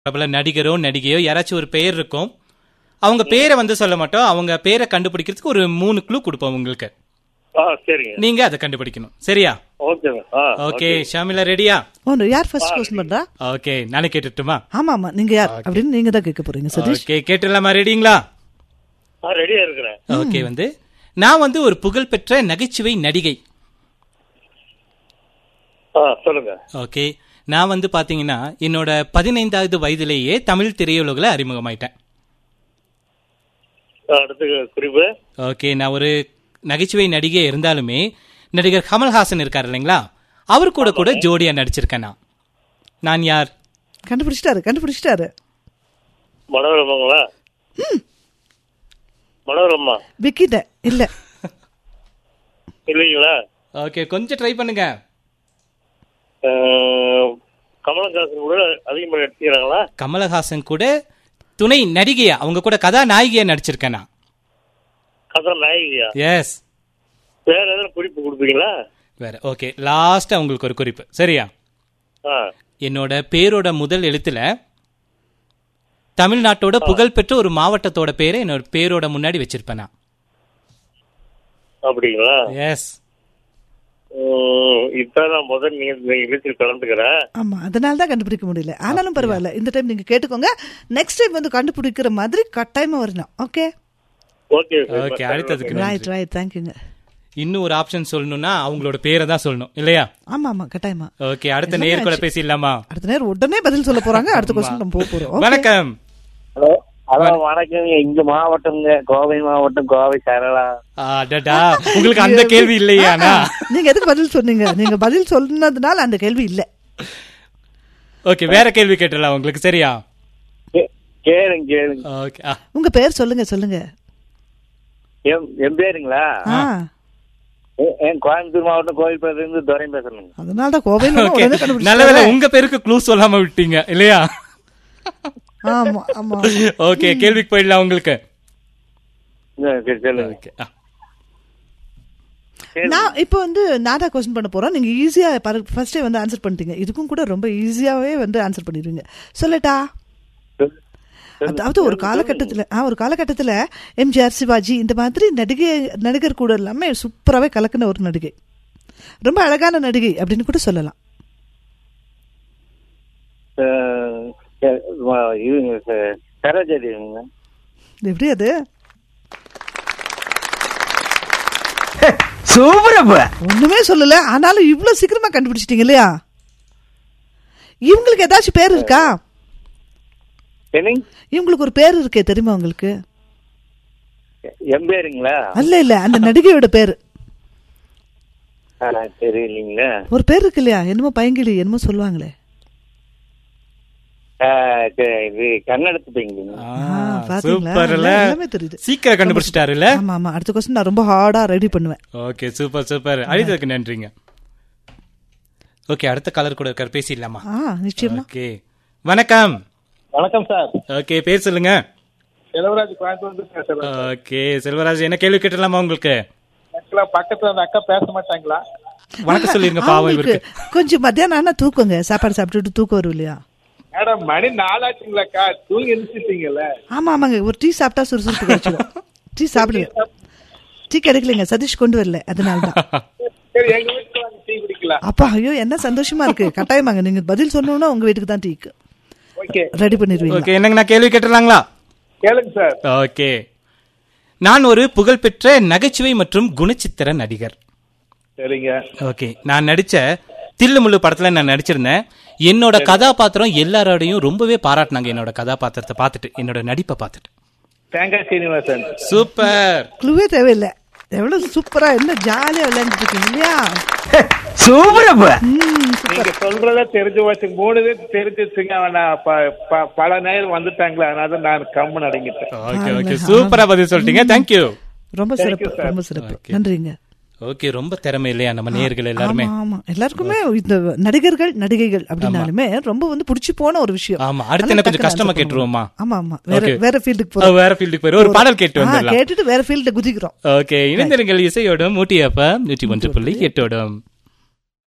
பிரபல நடிகரோ நடிகையோ யாராச்சும் ஒரு பெயர் இருக்கும் அவங்க பேரை வந்து சொல்ல மாட்டோம் அவங்க பேரை கண்டுபிடிக்கிறதுக்கு ஒரு மூணு க்ளூ கொடுப்போம் உங்களுக்கு ஆ சரிங்க நீங்க அதை கண்டுபிடிக்கணும் சரியா ஓகே ஆ ஓகே ஷாமிலா ரெடியா ஒன்று யார் ஃபர்ஸ்ட் கொஸ்டின் பண்றா ஓகே நானே கேட்டுட்டுமா ஆமா ஆமா நீங்க யார் அப்படின்னு நீங்க தான் கேட்க போறீங்க சதீஷ் ஓகே கேட்டுடலாமா ரெடிங்களா ஆ ரெடியா இருக்கிறேன் ஓகே வந்து நான் வந்து ஒரு புகழ்பெற்ற நகைச்சுவை நடிகை ஆ சொல்லுங்க ஓகே நான் வந்து பாத்தீங்கன்னா என்னோட பதினைந்தாவது வயதிலேயே தமிழ் திரையுலகில் அறிமுகமாயிட்டேன் ஆ, அடுத்து குறிப்பு ஓகே நான் ஒரு நகைச்சுவை நடிகை இருந்தாலுமே நடிகர் கமல்ஹாசன் இருக்கார் இல்லைங்களா அவர் கூட கூட ஜோடியா நடிச்சிருக்கேன் நான் நான் யார் கண்டுபிடிச்சிட்டாரு கண்டுபிடிச்சிட்டாரு மனோரமாங்களா மனோரமா விக்கிட்ட இல்ல இல்லைங்களா ஓகே கொஞ்சம் ட்ரை பண்ணுங்க ஆ, கமலஹாசன் கூட அதிகமாக நடிச்சுக்கிறாங்களா கமலஹாசன் கூட துணை நடிகையா அவங்க கூட கதாநாயகியா நடிச்சிருக்கேன் நான் கதை நாயகியா எஸ் வேற எதாவது குறிப்பு கொடுப்பீங்களா வேற ஓகே லாஸ்டா உங்களுக்கு ஒரு குறிப்பு சரியா ஆ என்னோட பேரோட முதல் எழுத்துல தமிழ்நாட்டோட புகழ்பெற்ற ஒரு மாவட்டத்தோட பேரை என்னோட பேரோட முன்னாடி வச்சிருப்பேன் நான் அப்படிங்களா எஸ் ம், இப்பதான் முதல் நீங்க இந்த நிகழ்ச்சியில் கலந்துக்கிறேன் ஆமா அதனால தான் கண்டுபிடிக்க முடியல ஆனாலும் பரவாயில்ல இந்த டைம் நீங்க கேட்டுக்கோங்க நெக்ஸ்ட் டைம் வந்து கண்டுபிடிக்கிற மாதிரி கட்டாயமா வரணும் ஓகே ஓகே ஓகே அடுத்ததுக்கு ரைட் நன்றி. ரைட் தேங்க்யூங்க இன்னும் ஒரு ஆப்ஷன் சொல்லணும்னா அவங்களோட பேரை தான் சொல்லணும் இல்லையா ஆமா ஆமா கட்டாயமா ஓகே அடுத்த நேர் கூட பேசிடலாமா அடுத்த நேரம் உடனே பதில் சொல்ல போறாங்க அடுத்த கொஸ்டின் நம்ம போக போறோம் Okay. வணக்கம் ஹலோ ஹலோ வணக்கங்க இங்க மாவட்டம்ங்க கோவை மாவட்டம் கோவை சரளா அடடா உங்களுக்கு அந்த கேள்வி இல்லையானா நீங்க எதுக்கு பதில் சொன்னீங்க நீங்க பதில் சொன்னதுனால அந்த கேள்வி இல்ல ஓகே வேற கேள்வி கேட்டுடலாம் உங்களுக்கு சரியா கே- கேளுங்க கேளுங்க ஓகே ஆ, உங்க பேர் சொல்லுங்க சொல்லுங்க என் என் பேருங்களா ஆ எ- என் கோயம்புத்தூர் மாவட்டம் கோயில்பேட்டில இருந்து துரை பேசுறேங்க அதனால தான் கோவையில் ஓகே உடனே கண்டுபிடிச்சிட்டாரு. நல்ல வேளை உங்க பேருக்கு க்ளூ சொல்லாம விட்டீங்க இல்லையா ஆமா ஆமா ஓகே கேள்விக்கு போயிடலாம் உங்களுக்கு சரி, சொல்லுங்க ஓகே ஆ. நான் இப்போ வந்து நான் தான் கொஸ்டின் பண்ண போறோம் நீங்க ஈஸியா ஃபர்ஸ்டே வந்து ஆன்சர் பண்ணிட்டீங்க இதுக்கும் கூட ரொம்ப ஈஸியாவே வந்து ஆன்சர் பண்ணிடுவீங்க சொல்லட்டா சொல்- அதாவது ஒரு காலகட்டத்துல ஆ ஒரு காலகட்டத்துல எம்ஜிஆர் சிவாஜி இந்த மாதிரி நடிகை நடிகர் கூட எல்லாமே சூப்பராகவே கலக்கின ஒரு நடிகை ரொம்ப அழகான நடிகை அப்படின்னு கூட சொல்லலாம் அஹ், ச- வ- இவங்க ச- சரோஜா தேவிங்க இது எப்படி அது ஒண்ணுமே சொல்லல ஆனாலும் இவ்வளவு சீக்கிரமா கண்டுபிடிச்சிட்டீங்க இல்லையா இவங்களுக்கு ஏதாச்சும் பேர் இருக்கா என்னங்க இவங்களுக்கு ஒரு பேர் இருக்கே தெரியுமா உங்களுக்கு என் பேருங்களா அல்ல இல்ல அந்த நடிகையோட பேரு ஆ, தெரியலீங்களா ஒரு பேர் இருக்கு இல்லையா என்னமோ பையங்கிளி என்னமோ சொல்லுவாங்களே ஆ, சரி, இது கன்னடத்து பையங்க ஆ, ஆ, பாத்தீங்களா? சூப்பர்ல எல்லாம் எல்லாமே தெரியுது. சீக்கிரம் கண்டுபிடிச்சிட்டாருல்ல ஆமா ஆமா அடுத்த கொஸ்டின் நான் ரொம்ப ஹார்டா ரெடி பண்ணுவேன் ஓகே சூப்பர் சூப்பர் அழித்ததுக்கு நன்றிங்க ஓகே அடுத்த கலர் கூட இருக்கார் பேசிடலாமா ஆ நிச்சயமா ஓகே வணக்கம் வணக்கம் சார் ஓகே பேர் சொல்லுங்க செலவராஜ் கோயம்புத்தூர் பேசுறேன் ஓகே செல்வராஜ் என்ன கேள்வி கேட்டலாமா உங்களுக்கு ஆக்சுவலா பக்கத்துல அந்த அக்கா பேச மாட்டாங்களா வணக்கம் சொல்லிருங்க பாவம் அவங்களுக்கு இவருக்கு கொஞ்சம் மத்தியானம் ஆனா தூக்குங்க சாப்பாடு சாப்பிட்டுட்டு தூக்கம் வரும் இல்லையா மேடம் மணி நாலாச்சுங்களாக்கா தூங்கி எழுந்திட்டீங்கல்ல ஆமா ஆமாங்க ஒரு டீ சாப்பிட்டா சுறுசுறுப்பு கிடைச்சிடும் டீ சாப்பிடுங்க டீ கிடைக்கலைங்க சதீஷ் கொண்டு வரல அதனால தான் சரி எங்க வீட்டுக்கு வாங்க டீ குடிக்கலாம் அப்பா ஐயோ என்ன சந்தோஷமா இருக்கு கட்டாயமாங்க நீங்க பதில் சொன்னோம்னா உங்க வீட்டுக்கு தான் டீக்கு ஓகே ரெடி பண்ணிடுவீங்க ஓகே என்னங்க நான் கேள்வி கேட்டுலாங்களா கேளுங்க சார் ஓகே நான் ஒரு புகழ்பெற்ற நகைச்சுவை மற்றும் குணச்சித்திர நடிகர் சரிங்க ஓகே நான் நடிச்ச தில்லுமுள்ளு படத்துல நான் நடிச்சிருந்தேன் என்னோட கதாபாத்திரம் எல்லாரோடையும் ரொம்பவே பாராட்டினாங்க என்னோட கதாபாத்திரத்தை பார்த்துட்டு என்னோட நடிப்பை பார்த்துட்டு தேங்காய் சீனிவாசன் சூப்பர் குழுவே தேவையில்லை எவ்வளவு சூப்பரா என்ன ஜாலியா விளையாண்டுட்டு இருக்கீங்க இல்லையா நீங்க சொல்றத தெரிஞ்சு வச்சு மூணு பேர் தெரிஞ்சிச்சுங்க நான் ப- ப- பல நேரம் வந்துட்டாங்களா அதனால நான் கம்மன் அடங்கிட்டேன் ஓகே ஓகே சூப்பரா பதில் சொல்லிட்டீங்க தேங்க்யூ ரொம்ப சிறப்பு ரொம்ப சிறப்பு நன்றிங்க ஓகே ரொம்ப திறமை இல்லையா நம்ம நேயர்கள் எல்லாருமே ஆமா ஆமா எல்லாருக்குமே இந்த நடிகர்கள் நடிகைகள் அப்படின்னாலுமே ரொம்ப வந்து புடிச்சு போன ஒரு விஷயம் ஆமா, அடுத்து என்ன நல்லா கொஞ்சம் டக்குனு கஷ்டமா answer கேட்டுருவோமா? பண்ணுவோம். ஆமா ஆமா வேற Okay. வேற ஃபீல்டுக்கு ஓ, போறோம் வேற ஃபீல்டுக்கு போயிரு ஒரு பாடல் கேட்டு ஆ, வந்துடலாம் கேட்டுட்டு வேற ஃபீல்டு குதிக்கிறோம் ஓகே இணைந்திருங்கள் இசையோடும் ஊட்டியப்ப நூற்றி ஒன்று புள்ளி எட்டோடும்